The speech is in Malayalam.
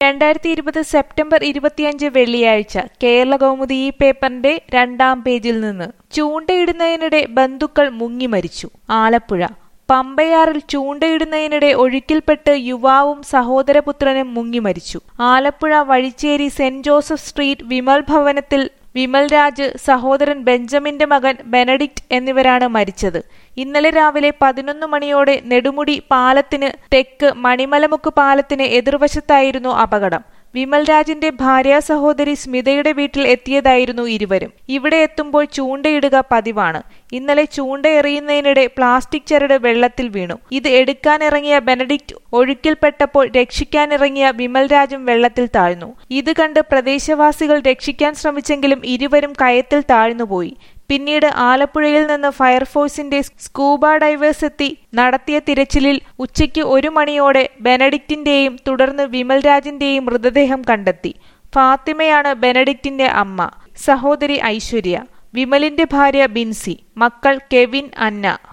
രണ്ടായിരത്തി ഇരുപത് സെപ്റ്റംബർ ഇരുപത്തിയഞ്ച് വെള്ളിയാഴ്ച കേരള കൗമുദി ഈ പേപ്പറിന്റെ രണ്ടാം പേജിൽ നിന്ന് ചൂണ്ടയിടുന്നതിനിടെ ബന്ധുക്കൾ മുങ്ങി മരിച്ചു ആലപ്പുഴ പമ്പയാറിൽ ചൂണ്ടയിടുന്നതിനിടെ ഒഴുക്കിൽപ്പെട്ട് യുവാവും സഹോദരപുത്രനും മുങ്ങി മരിച്ചു ആലപ്പുഴ വഴിച്ചേരി സെന്റ് ജോസഫ് സ്ട്രീറ്റ് വിമൽ ഭവനത്തിൽ വിമൽ രാജ് സഹോദരൻ ബെഞ്ചമിന്റെ മകൻ ബെനഡിക്റ്റ് എന്നിവരാണ് മരിച്ചത് ഇന്നലെ രാവിലെ പതിനൊന്ന് മണിയോടെ നെടുമുടി പാലത്തിന് തെക്ക് മണിമലമുക്ക് പാലത്തിന് എതിർവശത്തായിരുന്നു അപകടം വിമൽ രാജിന്റെ ഭാര്യ സഹോദരി സ്മിതയുടെ വീട്ടിൽ എത്തിയതായിരുന്നു ഇരുവരും ഇവിടെ എത്തുമ്പോൾ ചൂണ്ടയിടുക പതിവാണ് ഇന്നലെ ചൂണ്ടയെറിയുന്നതിനിടെ പ്ലാസ്റ്റിക് ചരട് വെള്ളത്തിൽ വീണു ഇത് എടുക്കാനിറങ്ങിയ ബെനഡിക്റ്റ് ഒഴുക്കിൽപ്പെട്ടപ്പോൾ രക്ഷിക്കാനിറങ്ങിയ വിമൽ രാജും വെള്ളത്തിൽ താഴ്ന്നു ഇത് കണ്ട് പ്രദേശവാസികൾ രക്ഷിക്കാൻ ശ്രമിച്ചെങ്കിലും ഇരുവരും കയത്തിൽ താഴ്ന്നുപോയി പിന്നീട് ആലപ്പുഴയിൽ നിന്ന് ഫയർഫോഴ്സിന്റെ സ്കൂബ ഡൈവേഴ്സ് എത്തി നടത്തിയ തിരച്ചിലിൽ ഉച്ചയ്ക്ക് ഒരു മണിയോടെ ബെനഡിക്റ്റിന്റെയും തുടർന്ന് വിമൽ രാജിന്റെയും മൃതദേഹം കണ്ടെത്തി ഫാത്തിമയാണ് ബെനഡിക്റ്റിന്റെ അമ്മ സഹോദരി ഐശ്വര്യ വിമലിന്റെ ഭാര്യ ബിൻസി മക്കൾ കെവിൻ അന്ന